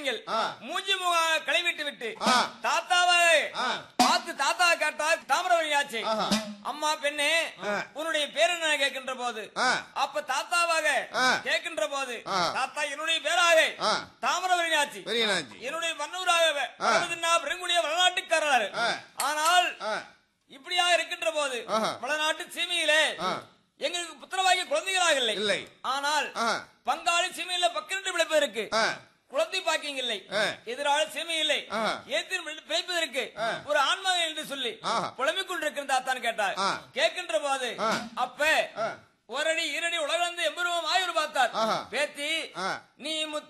நீங்கள் ஆ. மூஞ்சி முக களைவிட்டு விட்டு ஆ. தாத்தாவை ஆ. பார்த்து தாத்தா கேட்டா தாமிரவணியாச்சு ஆஹா. அம்மா பெண்ணே ஆ. உன்னுடைய பேர் என்ன கேட்கின்ற போது ஆ. அப்ப தாத்தாவாக ஆ. கேட்கின்ற போது ஆ. தாத்தா என்னுடைய பேராக ஆ. தாமிரவணியாச்சு பெரியனாச்சி என்னுடைய மன்னூராக ஆ. பெருங்குடிய வடநாட்டுக்காரர் ஆ. ஆனால் ஆ, இப்படியாக இருக்கின்ற போது ஆஹா. வடநாட்டு சீமையிலே ஆ. எங்களுக்கு புத்திரவாகிய குழந்தைகளாக இல்லை இல்லை. ஆனால் ஆ. பங்காளி சீமையில பக்கிரண்டு பிழைப்பதற்கு ஆ. குழந்தை பாக்கியம் இல்லை ஆ. எதிரால சீமை இல்லை ஆ. ஏத்தின் பிழைப்பதற்கு ஆ. ஒரு ஆன்மாவை என்று சொல்லி ஆஹா. புலம்பிக் கொண்டிருக்கிற தாத்தான் கேட்டார் ஆ. கேட்கின்ற போது ஆ. அப்ப ஆ. ஒரு அடி ஈரடி உலகளந்து எம்பருவம் ஆயுர் பார்த்தார் ஆஹா. பேத்தி ஆ. நீ முத்